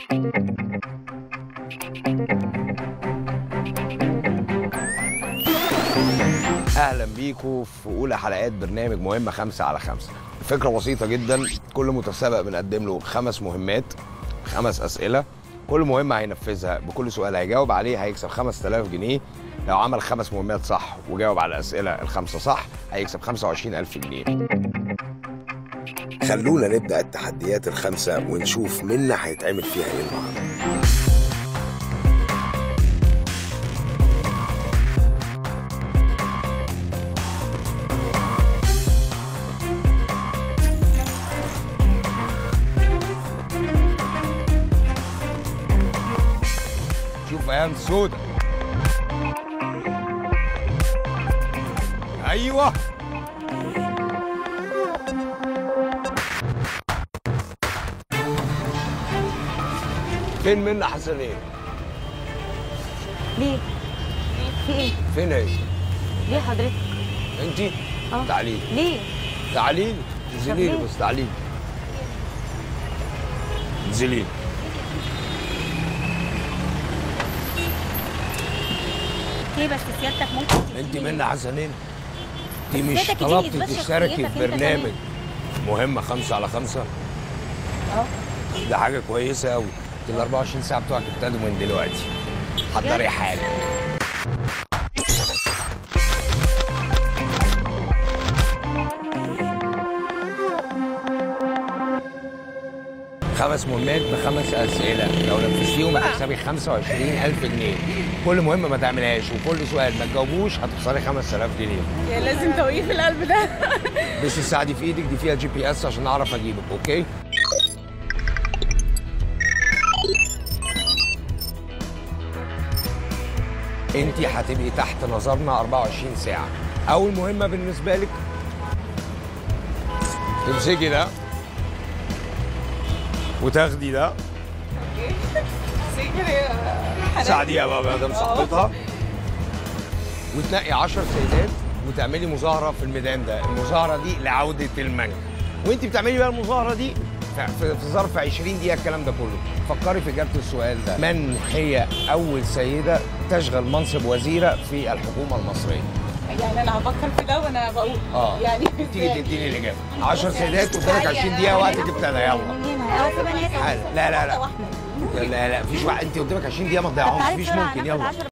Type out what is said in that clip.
اهلا بيكم في اولى حلقات برنامج مهمه خمسة على خمسة الفكره بسيطه جدا كل متسابق بنقدم له خمس مهمات خمس اسئله كل مهمه هينفذها بكل سؤال هيجاوب عليه هيكسب 5000 جنيه لو عمل خمس مهمات صح وجاوب على الاسئله الخمسه صح هيكسب 25000 جنيه خلونا نبدا التحديات الخمسه ونشوف منا هيتعمل فيها ايه النهارده شوف ايام سودا ايوه فين منا حسنين ليه؟ في ايه؟ فين هي ليه حضرتك؟ انت اه تعالي لي ليه؟ تعالي لي انزلي لي ليه؟ بس تعالي لي انزلي لي ليه بس سيادتك ممكن انت تديني- منا حسنين انت مش سيادتك اديني طلبتي إثبات تشتركي شخصيتك في انت برنامج مهمة خمسة على خمسة اه ده حاجة كويسة أوي ال 24 ساعة بتوعك ابتدوا من دلوقتي حضري بجد؟ حاجة خمس مهمات بخمس أسئلة لو نفذتيهم هتكسبي 25000 جنيه كل مهمة ما تعملهاش وكل سؤال ما تجاوبوش هتخسري 5000 جنيه يا لازم توقيف القلب ده بس الساعة دي في ايدك دي فيها جي بي اس عشان اعرف اجيبك اوكي انت هتبقي تحت نظرنا 24 ساعة اول مهمة بالنسبة لك تمسكي ده وتاخدي ده ساعديها بقى مدام صاحبتها وتنقي 10 سيدات وتعملي مظاهره في الميدان ده المظاهره دي لعوده المنج وانت بتعملي بقى المظاهره دي في- في في ظرف 20 دقيقه الكلام ده كله فكري في اجابه السؤال ده من هي اول سيده تشغل منصب وزيره في الحكومه المصريه يعني انا هفكر في ده وانا بقول اه يعني تيجي تديني الاجابه 10 سيدات قدامك 20 دقيقه وقتك ابتدى يلا اه في بنات لا لا لا لا لا لا فيش وقت انت قدامك 20 دقيقه ما تضيعهمش مفيش ممكن يلا